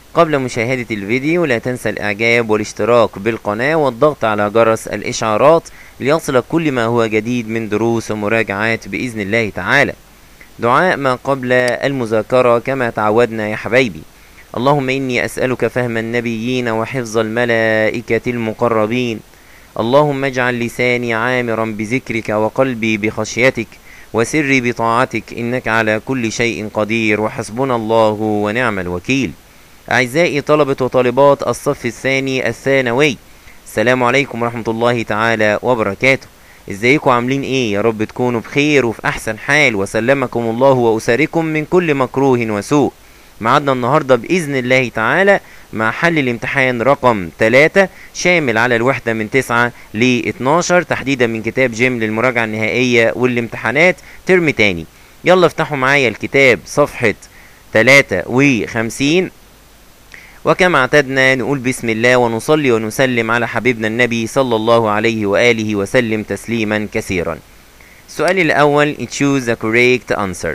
قبل مشاهدة الفيديو لا تنسى الإعجاب والاشتراك بالقناة والضغط على جرس الإشعارات ليصلك كل ما هو جديد من دروس ومراجعات بإذن الله تعالى دعاء ما قبل المذاكرة كما تعودنا يا حبايبي اللهم إني أسألك فهم النبيين وحفظ الملائكة المقربين اللهم اجعل لساني عامرا بذكرك وقلبي بخشيتك وسري بطاعتك إنك على كل شيء قدير وحسبنا الله ونعم الوكيل أعزائي طلبة وطالبات الصف الثاني الثانوي السلام عليكم ورحمة الله تعالى وبركاته ازيكم عاملين ايه يا رب تكونوا بخير وفي احسن حال وسلمكم الله واسركم من كل مكروه وسوء معادنا النهارده باذن الله تعالى مع حل الامتحان رقم 3 شامل على الوحده من 9 ل 12 تحديدا من كتاب جيم للمراجعه النهائيه والامتحانات ترم تاني يلا افتحوا معايا الكتاب صفحه 53 وكما اعتدنا نقول بسم الله ونصلي ونسلم على حبيبنا النبي صلى الله عليه وآله وسلم تسليما كثيرا السؤال الأول choose the correct answer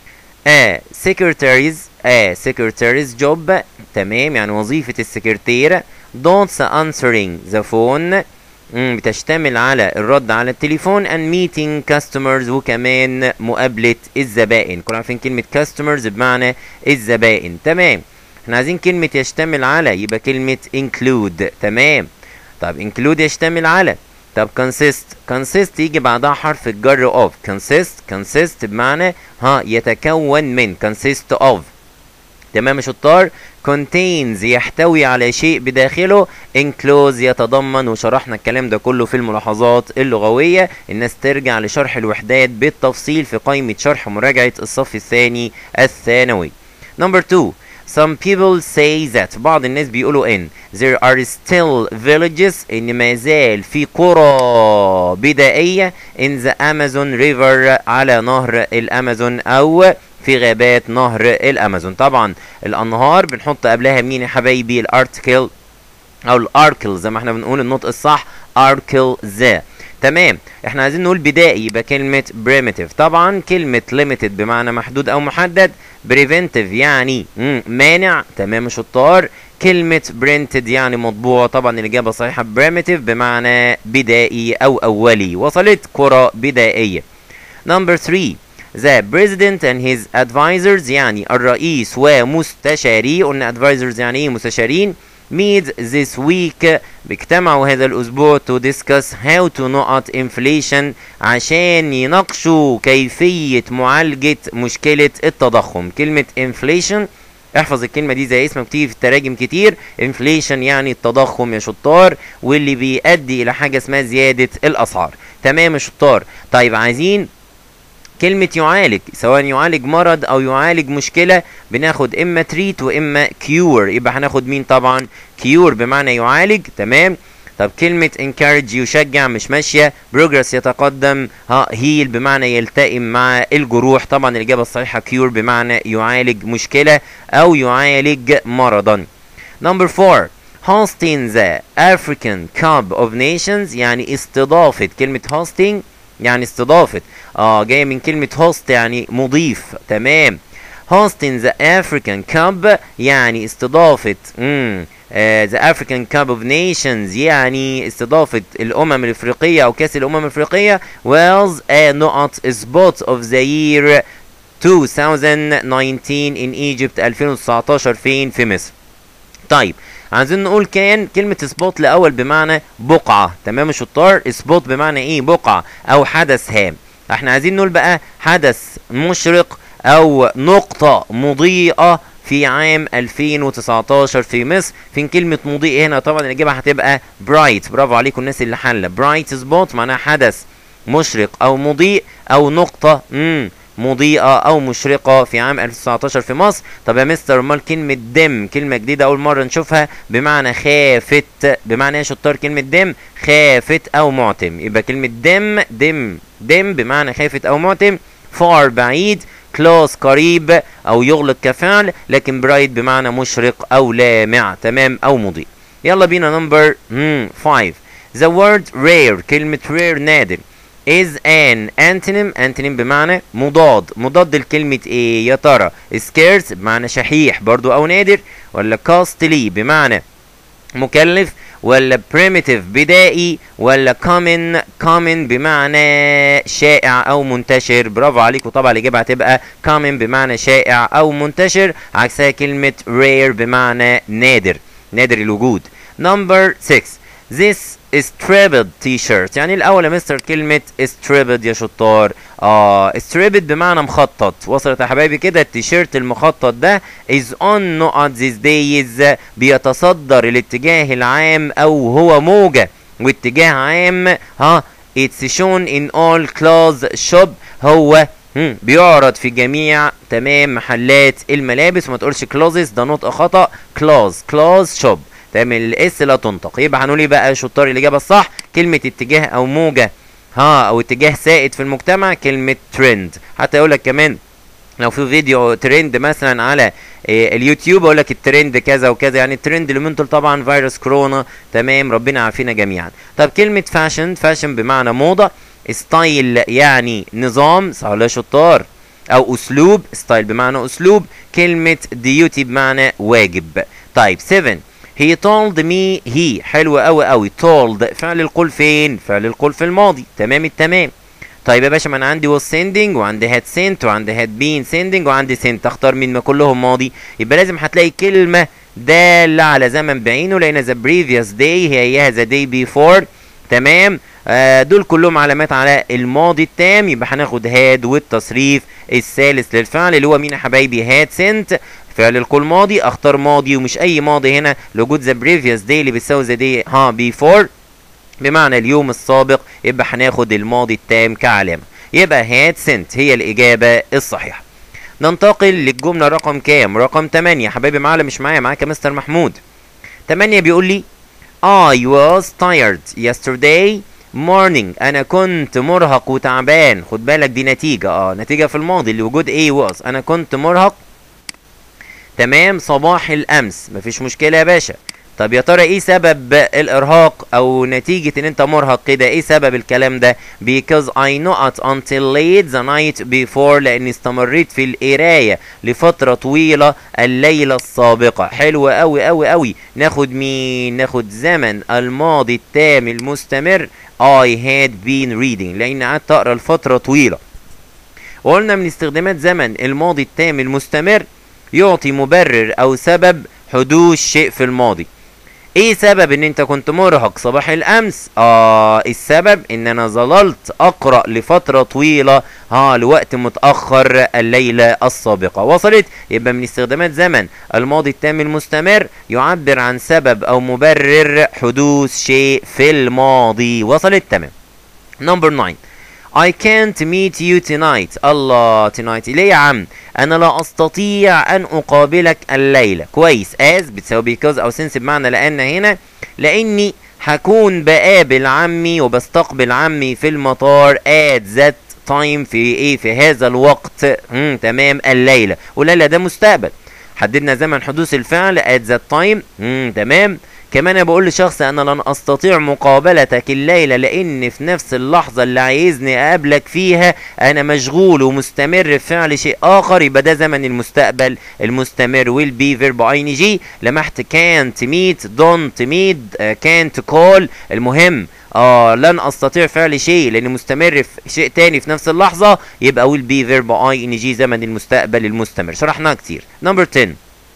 A secretary's A secretary's job تمام يعني وظيفة السكرتيرة don't answering the phone مم، بتشتمل على الرد على التليفون and meeting customers وكمان مقابلة الزبائن كنا عارفين كلمة customers بمعنى الزبائن تمام احنا عايزين كلمة يشتمل على يبقى كلمة include تمام طب include يشتمل على طب consist consist يجي بعدها حرف الجر of consist consist بمعنى ها يتكون من consist of تمام يا شطار contains يحتوي على شيء بداخله enclose يتضمن وشرحنا الكلام ده كله في الملاحظات اللغوية الناس ترجع لشرح الوحدات بالتفصيل في قائمة شرح مراجعة الصف الثاني الثانوي number 2 Some people say that بعض الناس بيقولوا ان there are still villages ان ما زال في قرى بدائية in the Amazon River على نهر الأمازون أو في غابات نهر الأمازون طبعا الأنهار بنحط قبلها مين يا حبايبي الارتكل أو الاركل زي ما احنا بنقول النطق الصح اركل ذا تمام احنا عايزين نقول بدائي يبقى كلمة primitive طبعا كلمة limited بمعنى محدود او محدد preventive يعني مم، مانع تمام يا شطار كلمة printed يعني مطبوع طبعا الإجابة صحيحة primitive بمعنى بدائي أو أولي وصلت قرى بدائية number 3 The president and his advisors يعني الرئيس ومستشاريه قلنا advisors يعني ايه مستشارين meet this week بيجتمعوا هذا الأسبوع to discuss how to نقط inflation عشان يناقشوا كيفية معالجة مشكلة التضخم كلمة inflation احفظ الكلمة دي زي اسمها بتيجي في التراجم كتير inflation يعني التضخم يا شطار واللي بيؤدي إلى حاجة اسمها زيادة الأسعار تمام يا شطار طيب عايزين كلمة يعالج سواء يعالج مرض أو يعالج مشكلة بناخد إما تريت وإما كيور يبقى هناخد مين طبعا كيور بمعنى يعالج تمام طب كلمة encourage يشجع مش ماشية progress يتقدم ها heal بمعنى يلتئم مع الجروح طبعا الإجابة الصحيحة cure بمعنى يعالج مشكلة أو يعالج مرضا number four hosting the African Cup of Nations يعني استضافة كلمة hosting يعني استضافة اه جاية من كلمة host يعني مضيف تمام hosting the African Cup يعني استضافة مم. آه the African Cup of Nations يعني استضافة الأمم الأفريقية أو كأس الأمم الأفريقية was a نقط spot of the year 2019 in Egypt 2019 فين في مصر طيب عايزين نقول كان كلمة سبوت الأول بمعنى بقعة تمام يا شطار سبوت بمعنى إيه بقعة أو حدث هام احنا عايزين نقول بقى حدث مشرق أو نقطة مضيئة في عام 2019 في مصر فين كلمة مضيء هنا طبعا الإجابة هتبقى برايت برافو عليكم الناس اللي حلة برايت سبوت معناها حدث مشرق أو مضيء أو نقطة مم مضيئة أو مشرقة في عام 2019 في مصر طب يا مستر أمال كلمة دم كلمة جديدة أول مرة نشوفها بمعنى خافت بمعنى إيه يا شطار كلمة دم خافت أو معتم يبقى كلمة دم دم دم بمعنى خافت أو معتم far بعيد close قريب أو يغلق كفعل لكن برايت بمعنى مشرق أو لامع تمام أو مضيء يلا بينا نمبر 5 the word rare كلمة rare نادر is an antonym antonym بمعنى مضاد مضاد لكلمة ايه يا ترى scarce بمعنى شحيح برضو او نادر ولا costly بمعنى مكلف ولا primitive بدائي ولا common common بمعنى شائع او منتشر برافو عليكم طبعا الاجابه هتبقى common بمعنى شائع او منتشر عكسها كلمه rare بمعنى نادر نادر الوجود number 6 this stripped t-shirt يعني الاول يا مستر كلمه stripped يا شطار اه stripped بمعنى مخطط وصلت يا حبايبي كده التيشيرت المخطط ده is on not these days بيتصدر الاتجاه العام او هو موجه واتجاه عام ها it's shown in all clothes shop هو مم. بيعرض في جميع تمام محلات الملابس وما تقولش كلوزز ده نطق خطا كلوز كلوز شوب تمام الاس لا تنطق يبقى هنقول ايه بقى يا شطار الاجابه الصح كلمه اتجاه او موجه ها او اتجاه سائد في المجتمع كلمه ترند حتى يقول لك كمان لو في فيديو ترند مثلا على إيه اليوتيوب اقول لك الترند كذا وكذا يعني الترند اللي دول طبعا فيروس كورونا تمام ربنا عافينا جميعا طب كلمه فاشن فاشن بمعنى موضه ستايل يعني نظام صح ولا شطار او اسلوب ستايل بمعنى اسلوب كلمه ديوتي بمعنى واجب طيب 7 he told me he حلو قوي قوي told فعل القول فين فعل القول في الماضي تمام التمام طيب يا باشا ما انا عندي was sending وعندي had sent وعندي had been sending وعندي sent اختار مين ما كلهم ماضي يبقى لازم هتلاقي كلمه داله على زمن بعينه لان the previous day هي اياها the day before تمام آه دول كلهم علامات على الماضي التام يبقى هناخد هاد والتصريف الثالث للفعل اللي هو مين يا حبايبي هاد سنت فعل القول ماضي اختار ماضي ومش اي ماضي هنا لوجود ذا بريفيوس داي اللي بتساوي ذا داي ها بيفور بمعنى اليوم السابق يبقى هناخد الماضي التام كعلامه يبقى هاد سنت هي الاجابه الصحيحه ننتقل للجمله رقم كام رقم 8 حبايبي معايا مش معايا معاك يا مستر محمود 8 بيقول لي I was tired yesterday morning انا كنت مرهق وتعبان خد بالك دي نتيجة اه نتيجة في الماضي اللي وجود ايه was انا كنت مرهق تمام صباح الامس مفيش مشكلة يا باشا طب يا ترى ايه سبب الارهاق او نتيجة ان انت مرهق كده ايه سبب الكلام ده because I not until late the night before لاني استمريت في القراية لفترة طويلة الليلة السابقة حلو قوي قوي قوي ناخد مين ناخد زمن الماضي التام المستمر I had been reading لان قعدت اقرا لفترة طويلة وقلنا من استخدامات زمن الماضي التام المستمر يعطي مبرر او سبب حدوث شيء في الماضي ايه سبب ان انت كنت مرهق صباح الامس اه السبب ان انا ظللت اقرا لفتره طويله ها لوقت متاخر الليله السابقه وصلت يبقى من استخدامات زمن الماضي التام المستمر يعبر عن سبب او مبرر حدوث شيء في الماضي وصلت تمام نمبر 9 I can't meet you tonight الله tonight ليه يا عم انا لا استطيع ان اقابلك الليله كويس as بتساوي because او since بمعنى لان هنا لاني هكون بقابل عمي وبستقبل عمي في المطار at that time في ايه في هذا الوقت مم تمام الليله والليله ده مستقبل حددنا زمن حدوث الفعل at that time مم تمام كمان انا بقول لشخص انا لن استطيع مقابلتك الليله لان في نفس اللحظه اللي عايزني اقابلك فيها انا مشغول ومستمر في فعل شيء اخر يبقى ده زمن المستقبل المستمر will be verb ing لمحت can't meet don't meet uh, can't call المهم اه لن استطيع فعل شيء لان مستمر في شيء تاني في نفس اللحظه يبقى will be verb ing زمن المستقبل المستمر شرحناها كتير نمبر 10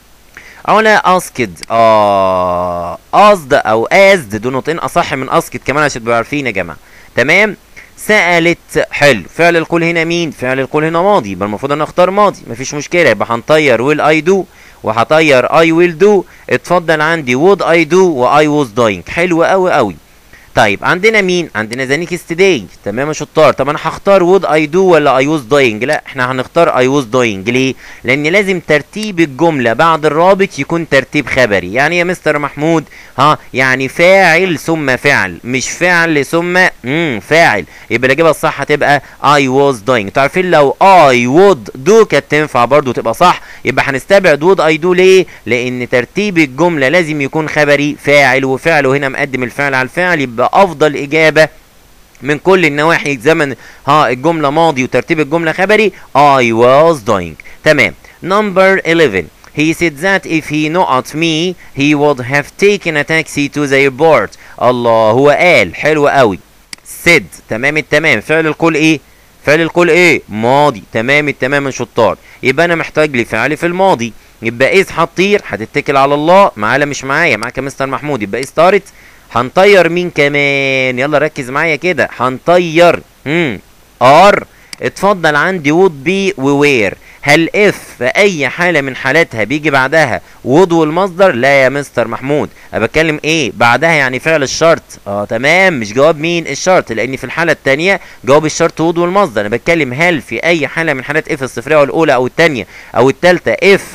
علا اسكد اه قصد او ازد دول نقطتين اصح من اسكد كمان عشان تبقوا عارفين يا جماعه تمام سالت حلو فعل القول هنا مين فعل القول هنا ماضي يبقى المفروض ان اختار ماضي مفيش مشكله يبقى هنطير ويل اي دو وهطير اي ويل دو اتفضل عندي وود اي دو واي ووز دوينج حلو قوي قوي طيب عندنا مين عندنا ذا نيكست داي تمام يا شطار طب انا هختار وود اي دو ولا اي ووز دوينج لا احنا هنختار اي ووز دوينج ليه لان لازم ترتيب الجمله بعد الرابط يكون ترتيب خبري يعني يا مستر محمود ها يعني فاعل ثم فعل مش فعل ثم امم فاعل يبقى الاجابه الصح هتبقى اي ووز دوينج تعرفين لو اي وود دو كانت تنفع برضو تبقى صح يبقى هنستبعد وود اي دو ليه لان ترتيب الجمله لازم يكون خبري فاعل وفعل وهنا مقدم الفعل على الفعل يبقى افضل اجابه من كل النواحي زمن ها الجملة ماضي وترتيب الجملة خبري I was doing تمام number 11 He said that if he not me he would have taken a taxi to the airport الله هو قال حلو قوي said تمام التمام فعل القول ايه فعل القول ايه ماضي تمام التمام شطار يبقى انا محتاج لفعل في الماضي يبقى اذ هتطير هتتكل على الله معايا مش معايا معاك يا مستر محمود يبقى اذ طارت هنطير مين كمان يلا ركز معايا كده هنطير امم ار اتفضل عندي وود بي ووير هل اف في اي حاله من حالاتها بيجي بعدها وود والمصدر لا يا مستر محمود انا بتكلم ايه بعدها يعني فعل الشرط اه تمام مش جواب مين الشرط لان في الحاله الثانيه جواب الشرط وود والمصدر انا بتكلم هل في اي حاله من حالات اف الصفريه والاولى او الثانيه او الثالثه اف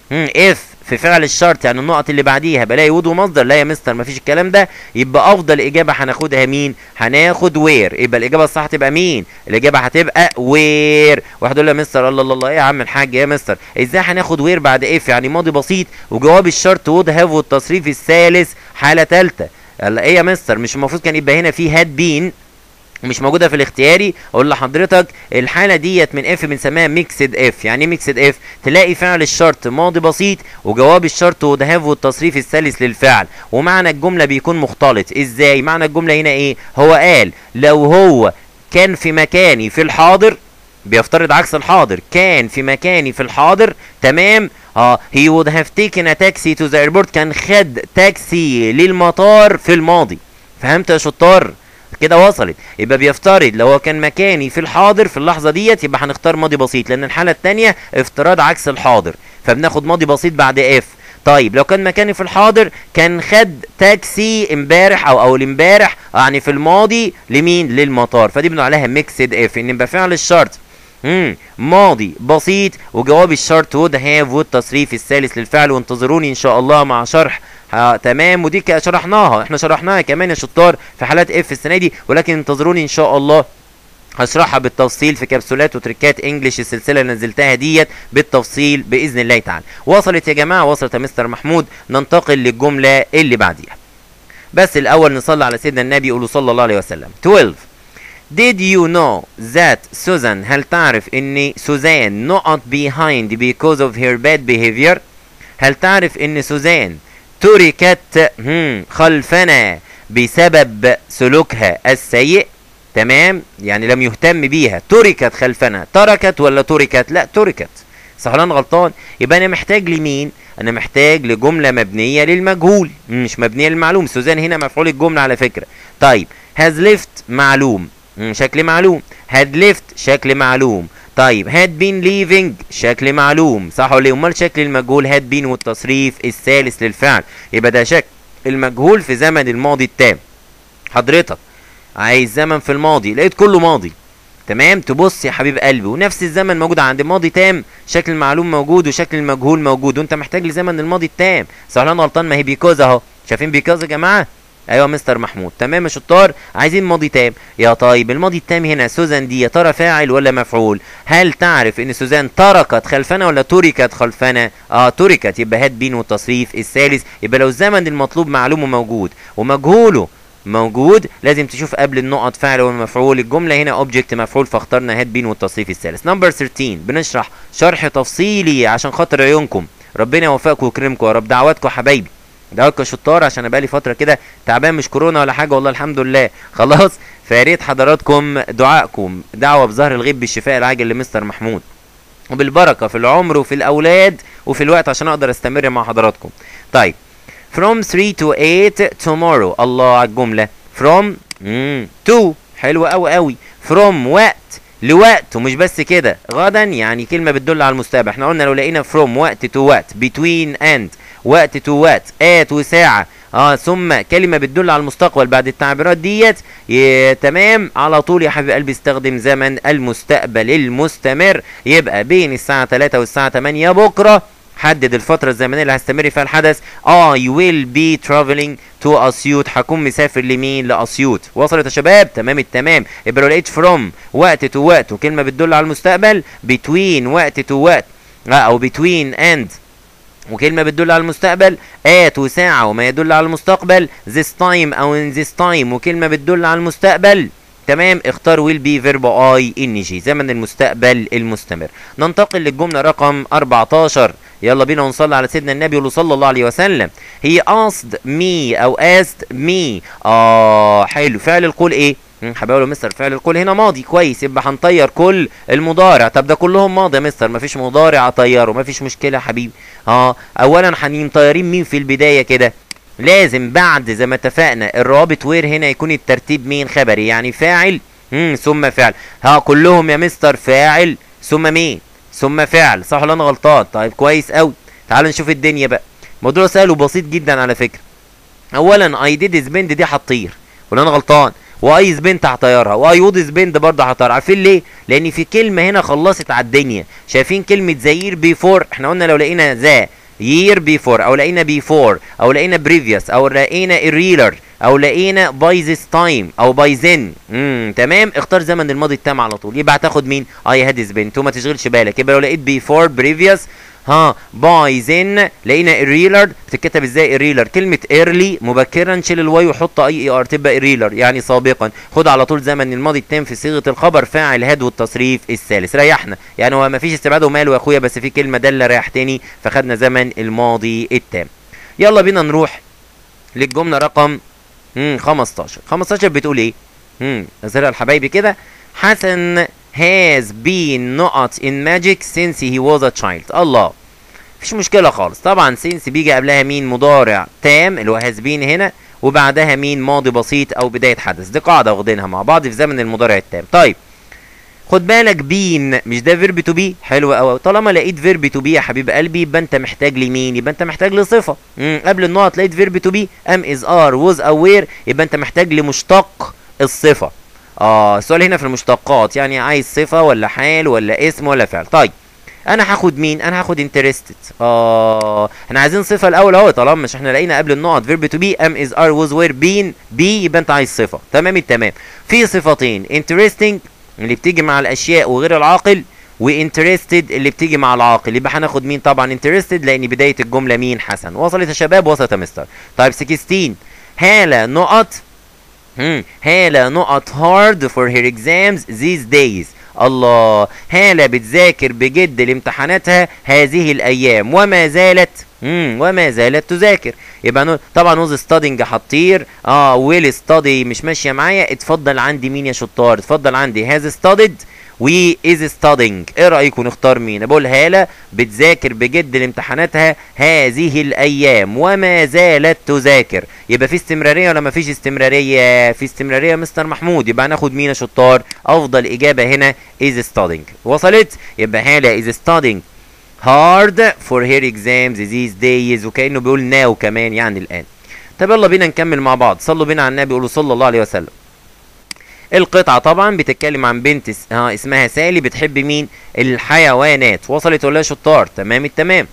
اف في فعل الشرط يعني النقط اللي بعديها بلاقي وود ومصدر لا يا مستر مفيش الكلام ده يبقى افضل اجابه هناخدها مين هناخد وير يبقى الاجابه الصح تبقى مين الاجابه هتبقى وير واحد يقول لي يا مستر الله الله الله ايه يا عم الحاج يا مستر ازاي هناخد وير بعد اف يعني ماضي بسيط وجواب الشرط وود هاف والتصريف الثالث حاله ثالثه ايه يا مستر مش المفروض كان يبقى هنا في هاد بين مش موجوده في الاختياري اقول لحضرتك الحاله ديت من اف بنسميها ميكسد اف يعني ايه ميكسد اف تلاقي فعل الشرط ماضي بسيط وجواب الشرط وذهاب والتصريف الثالث للفعل ومعنى الجمله بيكون مختلط ازاي معنى الجمله هنا ايه هو قال لو هو كان في مكاني في الحاضر بيفترض عكس الحاضر كان في مكاني في الحاضر تمام اه he would have taken a taxi to the airport كان خد تاكسي للمطار في الماضي فهمت يا شطار كده وصلت يبقى بيفترض لو هو كان مكاني في الحاضر في اللحظه ديت يبقى هنختار ماضي بسيط لان الحاله الثانيه افتراض عكس الحاضر فبناخد ماضي بسيط بعد اف طيب لو كان مكاني في الحاضر كان خد تاكسي امبارح او اول امبارح يعني في الماضي لمين للمطار فدي بنقول عليها ميكسد اف ان يبقى فعل الشرط امم ماضي بسيط وجواب الشرط وود هاف والتصريف الثالث للفعل وانتظروني ان شاء الله مع شرح آه تمام ودي شرحناها احنا شرحناها كمان يا شطار في حالات اف السنه دي ولكن انتظروني ان شاء الله هشرحها بالتفصيل في كبسولات وتريكات انجلش السلسله اللي نزلتها ديت بالتفصيل باذن الله تعالى وصلت يا جماعه وصلت يا مستر محمود ننتقل للجمله اللي بعديها بس الاول نصلي على سيدنا النبي يقول صلى الله عليه وسلم 12 Did you know that Susan هل تعرف ان سوزان not behind because of her bad behavior هل تعرف ان سوزان تركت خلفنا بسبب سلوكها السيء تمام يعني لم يهتم بيها تركت خلفنا تركت ولا تركت لا تركت صح ولا انا غلطان يبقى انا محتاج لمين انا محتاج لجمله مبنيه للمجهول مش مبنيه للمعلوم سوزان هنا مفعول الجمله على فكره طيب has left معلوم شكل معلوم had left شكل معلوم طيب had been leaving شكل معلوم صح ولا امال شكل المجهول had been والتصريف الثالث للفعل يبقى ده شكل المجهول في زمن الماضي التام حضرتك عايز زمن في الماضي لقيت كله ماضي تمام تبص يا حبيب قلبي ونفس الزمن موجود عند ماضي تام شكل المعلوم موجود وشكل المجهول موجود وانت محتاج لزمن الماضي التام صح ولا انا غلطان ما هي بيكوز اهو شايفين بيكوز يا جماعه ايوه مستر محمود تمام يا شطار عايزين ماضي تام يا طيب الماضي التام هنا سوزان دي يا ترى فاعل ولا مفعول هل تعرف ان سوزان تركت خلفنا ولا تركت خلفنا اه تركت يبقى هات بين والتصريف الثالث يبقى لو الزمن المطلوب معلوم وموجود ومجهوله موجود لازم تشوف قبل النقط فعل والمفعول الجمله هنا اوبجكت مفعول فاخترنا هات بين والتصريف الثالث نمبر 13 بنشرح شرح تفصيلي عشان خاطر عيونكم ربنا يوفقكم ويكرمكم يا رب دعواتكم يا حبايبي دعواتكم شطار عشان بقالي فتره كده تعبان مش كورونا ولا حاجه والله الحمد لله خلاص فيا ريت حضراتكم دعائكم دعوه بظهر الغيب بالشفاء العاجل لمستر محمود وبالبركه في العمر وفي الاولاد وفي الوقت عشان اقدر استمر مع حضراتكم طيب from 3 to 8 tomorrow الله على الجمله from مم. to حلوه قوي قوي from وقت لوقت ومش بس كده غدا يعني كلمه بتدل على المستقبل احنا قلنا لو لقينا from وقت to وقت between and وقت تو وقت ات وساعة اه ثم كلمة بتدل على المستقبل بعد التعبيرات ديت تمام على طول يا حبيب قلبي استخدم زمن المستقبل المستمر يبقى بين الساعة 3 والساعة 8 بكرة حدد الفترة الزمنية اللي هستمر فيها الحدث I will be traveling to أسيوط هكون مسافر لمين لأسيوط وصلت يا شباب تمام التمام يبقى لو لقيت from وقت تو وقت وكلمة بتدل على المستقبل between وقت تو وقت أو between and وكلمة بتدل على المستقبل آت وساعة وما يدل على المستقبل this time أو in this time وكلمة بتدل على المستقبل تمام اختار ويل بي فيرب اي ان جي زمن المستقبل المستمر ننتقل للجمله رقم 14 يلا بينا ونصلي على سيدنا النبي صلى الله عليه وسلم هي asked me او asked me اه حلو فعل القول ايه حبايبي له مستر فعل القول هنا ماضي كويس يبقى هنطير كل المضارع طب ده كلهم ماضي يا مستر مفيش مضارع اطيره مفيش مشكله يا حبيبي اه اولا هنطيرين مين في البدايه كده لازم بعد زي ما اتفقنا الرابط وير هنا يكون الترتيب مين خبري يعني فاعل مم ثم فعل ها كلهم يا مستر فاعل ثم مين ثم فعل صح ولا انا غلطان طيب كويس قوي تعال نشوف الدنيا بقى موضوع سهل وبسيط جدا على فكره اولا اي ديد سبند دي هتطير ولا انا غلطان واي سبنت هطيرها واي وود سبند برضه هطيرها عارفين ليه لان في كلمه هنا خلصت على الدنيا شايفين كلمه زير بيفور احنا قلنا لو لقينا ذا year before او لقينا before او لقينا previous او لقينا irregular او لقينا by this time او by then امم تمام اختار زمن الماضي التام على طول يبقى هتاخد مين اي هاد سبنت وما تشغلش بالك يبقى لو لقيت before previous ها باي زين لقينا irregular بتتكتب ازاي irregular كلمه early مبكرا شيل الواي وحط اي اي ار تبقى irregular يعني سابقا خد على طول زمن الماضي التام في صيغه الخبر فاعل هاد والتصريف الثالث ريحنا يعني هو ما فيش استبعاد وماله يا اخويا بس في كلمه داله ريحتني فخدنا زمن الماضي التام يلا بينا نروح للجمله رقم امم 15 15 بتقول ايه امم نزلها لحبايبي كده حسن has been not in magic since he was a child الله مفيش مشكلة خالص طبعا since بيجي قبلها مين مضارع تام اللي هو has been هنا وبعدها مين ماضي بسيط او بداية حدث دي قاعدة واخدينها مع بعض في زمن المضارع التام طيب خد بالك بين مش ده فيرب تو بي حلو قوي طالما لقيت فيرب تو بي يا حبيب قلبي يبقى انت محتاج لمين يبقى انت محتاج لصفه امم قبل النقط لقيت فيرب تو بي ام از ار ووز اوير يبقى انت محتاج لمشتق الصفه اه السؤال هنا في المشتقات يعني عايز صفه ولا حال ولا اسم ولا فعل طيب انا هاخد مين انا هاخد انترستد اه احنا عايزين صفه الاول اهو طالما مش احنا لقينا قبل النقط فيرب تو بي ام از ار ووز وير بين بي يبقى انت عايز صفه تمام التمام في صفتين انترستنج اللي بتيجي مع الاشياء وغير العاقل وانترستد اللي بتيجي مع العاقل يبقى هناخد مين طبعا انترستد لان بدايه الجمله مين حسن وصلت يا شباب وصلت يا مستر طيب 16 هاله نقط امم هاله نقط hard for her exams these days الله هاله بتذاكر بجد لامتحاناتها هذه الايام وما زالت امم وما زالت تذاكر يبقى نو... طبعا وز ستادنج هتطير اه ويل ستادي مش ماشيه معايا اتفضل عندي مين يا شطار اتفضل عندي هاز ستادد و از ستادنج ايه رايكم نختار مين بقول هاله بتذاكر بجد لامتحاناتها هذه الايام وما زالت تذاكر يبقى في استمراريه ولا ما فيش استمراريه في استمراريه مستر محمود يبقى هناخد مين يا شطار افضل اجابه هنا از ستادنج وصلت يبقى هاله از ستادنج hard for her exams these days وكانه بيقول ناو كمان يعني الان طب يلا بينا نكمل مع بعض صلوا بينا على النبي قولوا صلى الله عليه وسلم القطعة طبعا بتتكلم عن بنت اس... ها اسمها سالي بتحب مين الحيوانات وصلت ولا شطار تمام التمام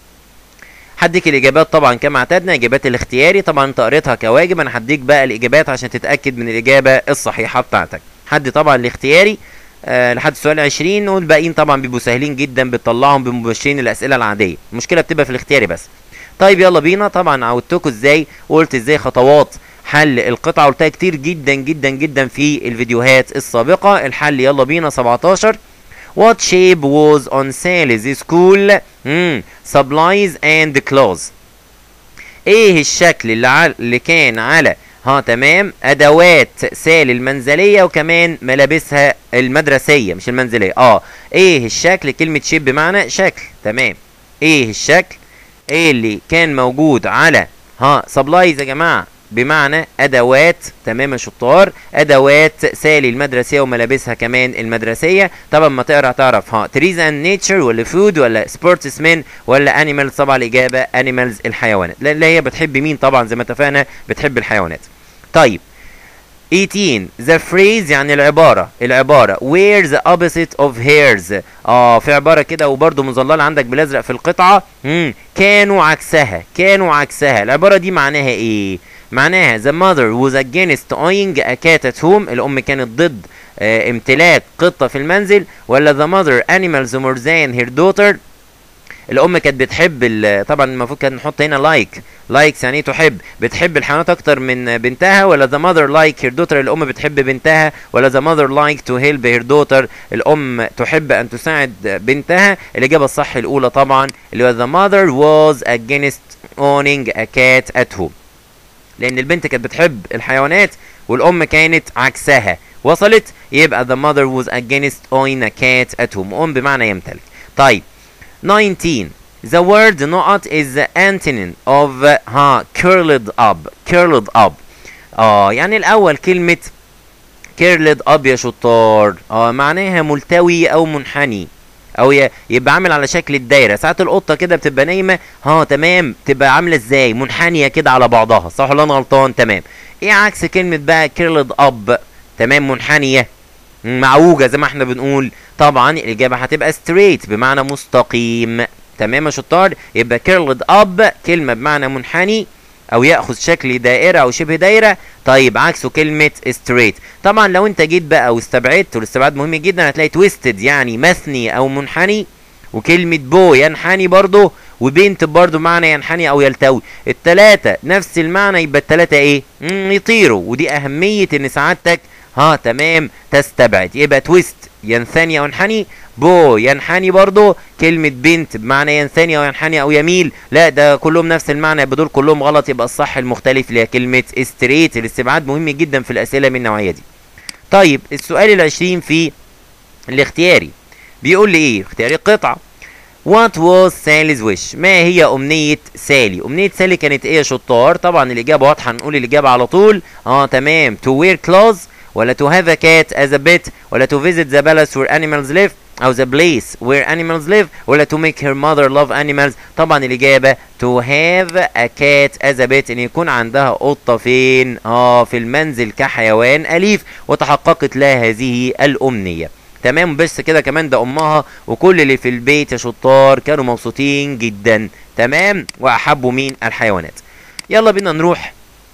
هديك الاجابات طبعا كما اعتدنا اجابات الاختياري طبعا انت قريتها كواجب انا هديك بقى الاجابات عشان تتاكد من الاجابه الصحيحه بتاعتك حد طبعا الاختياري آه لحد السؤال 20 والباقيين طبعا بيبقوا سهلين جدا بتطلعهم بمباشرين الاسئله العاديه المشكله بتبقى في الاختياري بس طيب يلا بينا طبعا عودتكم ازاي وقلت ازاي خطوات حل القطعه قلتها كتير جدا جدا جدا في الفيديوهات السابقه الحل يلا بينا 17 What shape was on Sally's school mm, supplies and clothes ايه الشكل اللي, ع... اللي كان على ها تمام ادوات سالي المنزليه وكمان ملابسها المدرسيه مش المنزليه اه ايه الشكل كلمه شيب بمعنى شكل تمام ايه الشكل ايه اللي كان موجود على ها سبلايز يا جماعه بمعنى ادوات تمام يا شطار ادوات سالي المدرسيه وملابسها كمان المدرسيه طبعا ما تقرا تعرف ها تريز اند نيتشر ولا فود ولا سبورتس مان ولا انيمالز طبعا الاجابه انيمالز الحيوانات لان هي بتحب مين طبعا زي ما اتفقنا بتحب الحيوانات طيب 18 the phrase يعني العبارة العبارة where the opposite of hairs اه في عبارة كده وبرضه مظللة عندك بالازرق في القطعة مم. كانوا عكسها كانوا عكسها العبارة دي معناها ايه معناها the mother was against owning a cat at home الام كانت ضد آه امتلاك قطة في المنزل ولا the mother animals more than her daughter الام كانت بتحب ال- طبعا المفروض كان نحط هنا لايك لايكس يعني ايه تحب بتحب الحيوانات اكتر من بنتها ولا the mother like her daughter الام بتحب بنتها ولا the mother like to help her daughter الام تحب ان تساعد بنتها الاجابه الصح الاولى طبعا اللي هو the mother was against owning a cat at home لان البنت كانت بتحب الحيوانات والام كانت عكسها وصلت يبقى the mother was against owning a cat at home ام بمعنى يمتلك طيب 19 the word نقط is the antonym of uh, ها curled up curled up اه يعني الاول كلمة curled up يا شطار اه معناها ملتوي او منحني او ي- يبقى عامل على شكل الدايره ساعات القطه كده بتبقى نايمه ها تمام تبقى عامله ازاي منحنيه كده على بعضها صح ولا انا غلطان تمام ايه عكس كلمه بقى كيرلد اب تمام منحنيه مم، معوجه زي ما احنا بنقول طبعا الاجابه هتبقى ستريت بمعنى مستقيم تمام يا شطار يبقى كيرلد اب كلمه بمعنى منحني او ياخذ شكل دائره او شبه دايره طيب عكسه كلمه ستريت طبعا لو انت جيت بقى واستبعدت والاستبعاد مهم جدا هتلاقي تويستد يعني مثني او منحني وكلمة بو ينحني برضه وبنت برضه معنى ينحني او يلتوي التلاتة نفس المعنى يبقى التلاتة ايه مم يطيروا ودي اهمية ان سعادتك ها تمام تستبعد يبقى تويست ينثني او ينحني بو ينحني برضه كلمة بنت بمعنى ينثني او ينحني او يميل لا ده كلهم نفس المعنى يبقى دول كلهم غلط يبقى الصح المختلف اللي هي كلمة استريت الاستبعاد مهم جدا في الاسئلة من النوعية دي طيب السؤال العشرين في الاختياري بيقول لي ايه اختياري قطعة What was Sally's wish؟ ما هي أمنية سالي؟ أمنية سالي كانت إيه يا شطار؟ طبعا الإجابة واضحة نقول الإجابة على طول آه تمام to wear clothes ولا to have a cat as a pet ولا to visit the palace where animals live أو the place where animals live ولا to make her mother love animals طبعا الإجابة to have a cat as a pet إن يكون عندها قطة فين؟ آه في المنزل كحيوان أليف وتحققت لها هذه الأمنية تمام بس كده كمان ده امها وكل اللي في البيت يا شطار كانوا مبسوطين جدا تمام واحبوا مين الحيوانات يلا بينا نروح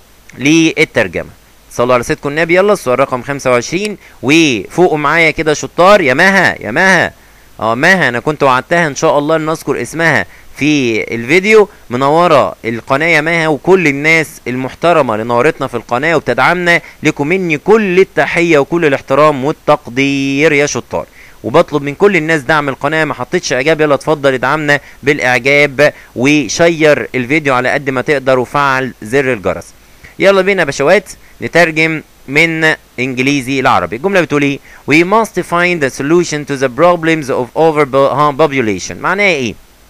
للترجمه صلوا على سيدكم النبي يلا السؤال رقم 25 وفوقوا معايا كده شطار يا مها يا مها اه مها انا كنت وعدتها ان شاء الله ان اذكر اسمها في الفيديو منوره القناه يا مها وكل الناس المحترمه اللي نورتنا في القناه وبتدعمنا لكم مني كل التحيه وكل الاحترام والتقدير يا شطار وبطلب من كل الناس دعم القناه ما حطيتش اعجاب يلا اتفضل ادعمنا بالاعجاب وشير الفيديو على قد ما تقدر وفعل زر الجرس يلا بينا يا باشوات نترجم من انجليزي لعربي الجمله بتقول ايه we must find a solution to the problems of overpopulation معناها ايه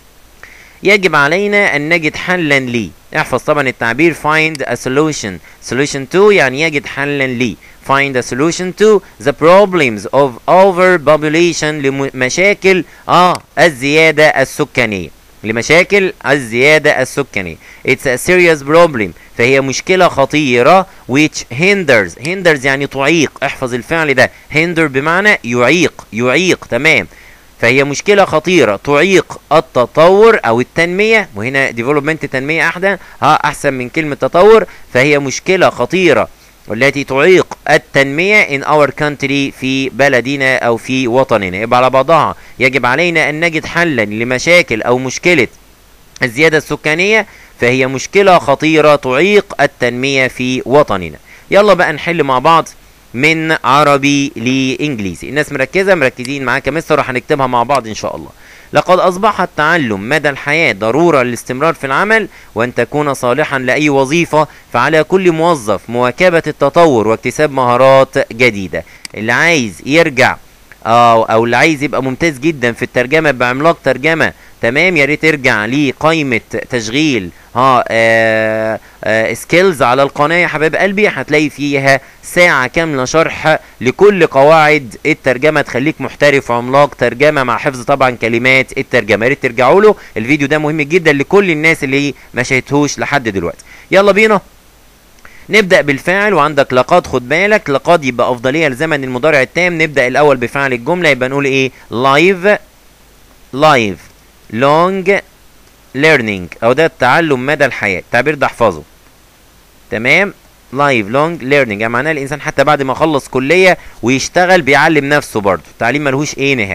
يجب علينا أن نجد حلا لي احفظ طبعا التعبير find a solution solution to يعني يجد حلا لي find a solution to the problems of overpopulation لمشاكل اه الزيادة السكانية لمشاكل الزيادة السكانية it's a serious problem فهي مشكلة خطيرة which hinders hinders يعني تعيق احفظ الفعل ده hinder بمعنى يعيق يعيق تمام فهي مشكلة خطيرة تعيق التطور أو التنمية وهنا development تنمية أحسن ها أحسن من كلمة تطور فهي مشكلة خطيرة والتي تعيق التنمية in our country في بلدنا أو في وطننا يبقى على بعضها يجب علينا أن نجد حلا لمشاكل أو مشكلة الزيادة السكانية فهي مشكلة خطيرة تعيق التنمية في وطننا يلا بقى نحل مع بعض من عربي لإنجليزي الناس مركزة مركزين معاك يا مستر وهنكتبها مع بعض إن شاء الله لقد أصبح التعلم مدى الحياة ضرورة للاستمرار في العمل وأن تكون صالحا لأي وظيفة فعلى كل موظف مواكبة التطور واكتساب مهارات جديدة اللي عايز يرجع أو, أو اللي عايز يبقى ممتاز جدا في الترجمة بعملاق ترجمة تمام يا ريت يرجع لقائمة تشغيل ها آه آه سكيلز على القناة يا حبايب قلبي هتلاقي فيها ساعة كاملة شرح لكل قواعد الترجمة تخليك محترف عملاق ترجمة مع حفظ طبعا كلمات الترجمة يا ريت ترجعوا له الفيديو ده مهم جدا لكل الناس اللي ما شاهدتهوش لحد دلوقتي يلا بينا نبدأ بالفعل وعندك لقد خد بالك لقد يبقى أفضلية لزمن المضارع التام نبدأ الأول بفعل الجملة يبقى نقول إيه لايف لايف لونج ليرنينج او ده التعلم مدى الحياه التعبير ده احفظه تمام لايف لونج ليرنينج يعني معناه الانسان حتى بعد ما يخلص كليه ويشتغل بيعلم نفسه برضه التعليم ملهوش ايه نهايه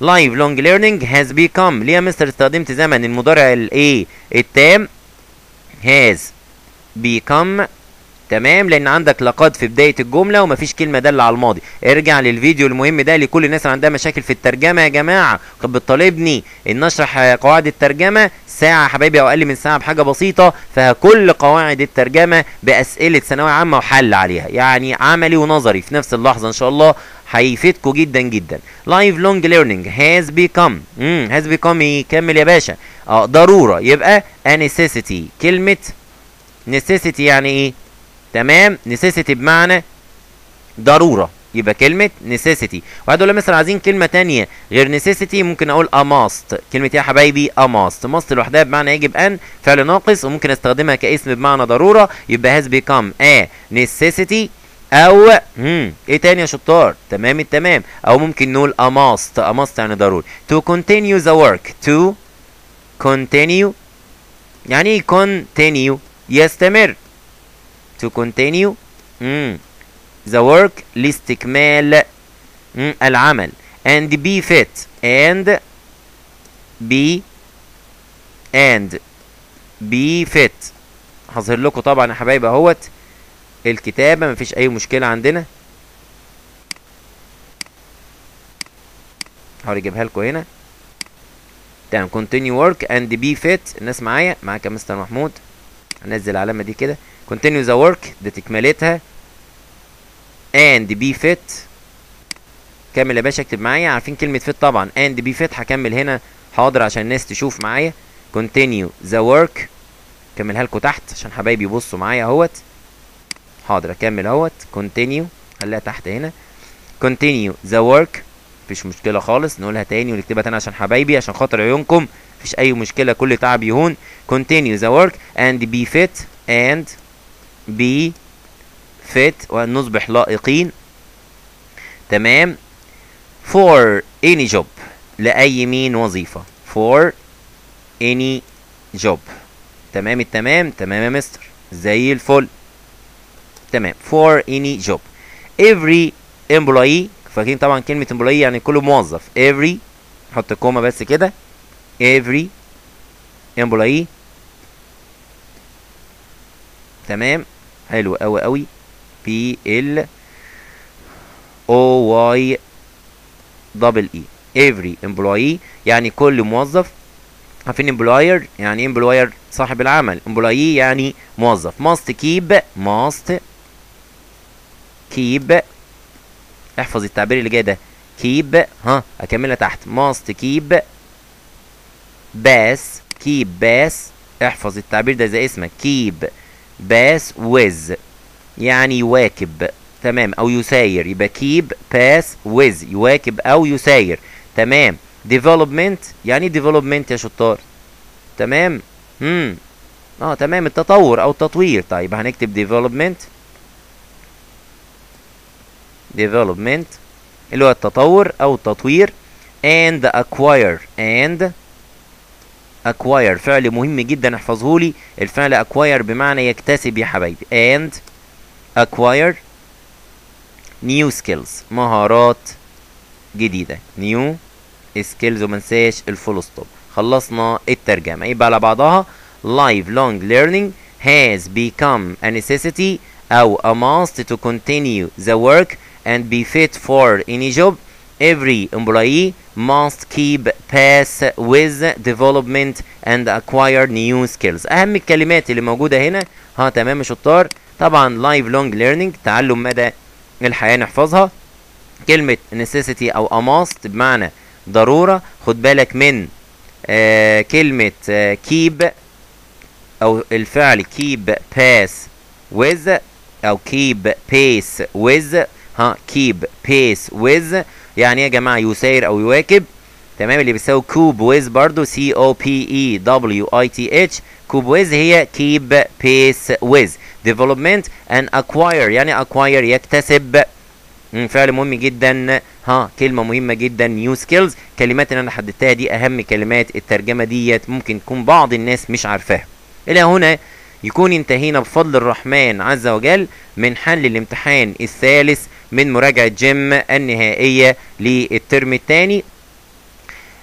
live long learning has become ليه يا مستر استخدمت زمن المضارع الايه التام has become تمام لان عندك لقد في بدايه الجمله ومفيش كلمه داله على الماضي ارجع للفيديو المهم ده لكل الناس اللي عندها مشاكل في الترجمه يا جماعه كانت بتطالبني ان اشرح قواعد الترجمه ساعه يا حبايبي او اقل من ساعه بحاجه بسيطه فكل قواعد الترجمه باسئله ثانويه عامه وحل عليها يعني عملي ونظري في نفس اللحظه ان شاء الله هيفيدكم جدا جدا لايف لونج ليرنينج هاز بيكم امم هاز بيكم يكمل يا باشا اه ضروره يبقى a necessity كلمه necessity يعني ايه تمام necessity بمعنى ضروره يبقى كلمة necessity وهدول لو مثلا عايزين كلمة تانية غير necessity ممكن أقول a must كلمة إيه يا حبايبي a must must لوحدها بمعنى يجب أن فعل ناقص وممكن أستخدمها كاسم بمعنى ضرورة يبقى has become a necessity أو مم. إيه تاني يا شطار تمام التمام أو ممكن نقول a must a must يعني ضروري to continue the work to continue يعني إيه continue يستمر to continue مم. the work لاستكمال مم. العمل and be fit and be and be fit هظهر لكم طبعا يا حبايبي اهوت الكتابة مفيش أي مشكلة عندنا هحاول أجيبها لكم هنا تمام continue work and be fit الناس معايا معاك يا مستر محمود هنزل العلامة دي كده continue the work دي تكملتها and be fit كمل يا باشا اكتب معايا عارفين كلمة fit طبعا and be fit هكمل هنا حاضر عشان الناس تشوف معايا continue the work كملها لكم تحت عشان حبايبي يبصوا معايا اهوت حاضر اكمل اهوت continue خليها تحت هنا continue the work مفيش مشكلة خالص نقولها تاني ونكتبها تاني عشان حبايبي عشان خاطر عيونكم مفيش أي مشكلة كل تعب يهون continue the work and be fit and be fit وأن نصبح لائقين تمام for any job لأي مين وظيفة for any job تمام التمام تمام يا مستر زي الفل تمام for any job every employee فاكرين طبعا كلمة employee يعني كل موظف every حط كوما بس كده every employee تمام حلو قوي قوي بي ال او واي دبل اي every employee يعني كل موظف عارفين employer يعني employer صاحب العمل employee يعني موظف must keep must keep احفظ التعبير اللي جاي ده keep ها اكملها تحت must keep bass keep bass احفظ التعبير ده زي اسمك keep bass with يعني يواكب تمام او يساير يبقى keep pass with يواكب او يساير تمام development يعني development يا شطار تمام امم اه تمام التطور او التطوير طيب هنكتب development development اللي هو التطور او التطوير and acquire and acquire فعل مهم جدا احفظه لي الفعل acquire بمعنى يكتسب يا حبايبي and acquire new skills مهارات جديدة new skills ومنساش الفول ستوب خلصنا الترجمة يبقى على بعضها live long learning has become a necessity أو a must to continue the work and be fit for any job every employee must keep pace with development and acquire new skills اهم الكلمات اللي موجوده هنا ها تمام يا شطار طبعا live long learning تعلم مدى الحياه نحفظها كلمه necessity او a must بمعنى ضروره خد بالك من آه كلمه آه keep او الفعل keep pace with او keep pace with ها keep pace with يعني يا جماعه يسير او يواكب تمام اللي بيساوي كوب ويز برضو سي او بي اي دبليو اي تي اتش كوب ويز هي keep pace with development and acquire يعني acquire يكتسب فعل مهم جدا ها كلمة مهمة جدا new skills كلمات اللي انا حددتها دي اهم كلمات الترجمة ديت ممكن تكون بعض الناس مش عارفاها الى هنا يكون انتهينا بفضل الرحمن عز وجل من حل الامتحان الثالث من مراجعة جيم النهائية للترم الثاني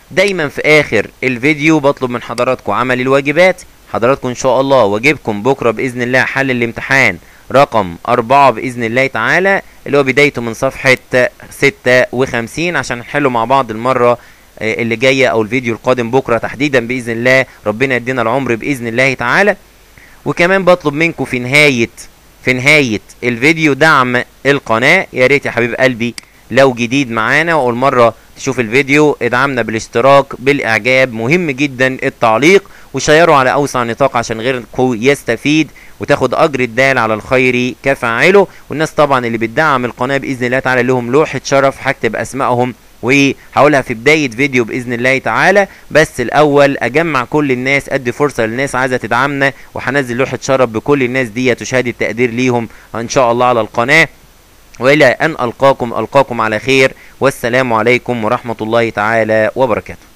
دايما في اخر الفيديو بطلب من حضراتكم عمل الواجبات حضراتكم ان شاء الله واجبكم بكره باذن الله حل الامتحان رقم أربعة بإذن الله تعالى اللي هو بدايته من صفحة ستة وخمسين عشان نحله مع بعض المرة اللي جاية أو الفيديو القادم بكرة تحديدا بإذن الله ربنا يدينا العمر بإذن الله تعالى وكمان بطلب منكم في نهاية في نهاية الفيديو دعم القناة يا ريت يا حبيب قلبي لو جديد معانا وأول مرة تشوف الفيديو ادعمنا بالاشتراك بالإعجاب مهم جدا التعليق وشيره على أوسع نطاق عشان غيركم يستفيد وتاخد أجر الدال على الخير كفاعله والناس طبعا اللي بتدعم القناة بإذن الله تعالى لهم لوحة شرف هكتب أسمائهم وهقولها في بداية فيديو بإذن الله تعالى بس الأول أجمع كل الناس أدي فرصة للناس عايزة تدعمنا وهنزل لوحة شرف بكل الناس دي تشهد التقدير ليهم إن شاء الله على القناة وإلى أن ألقاكم ألقاكم على خير والسلام عليكم ورحمة الله تعالى وبركاته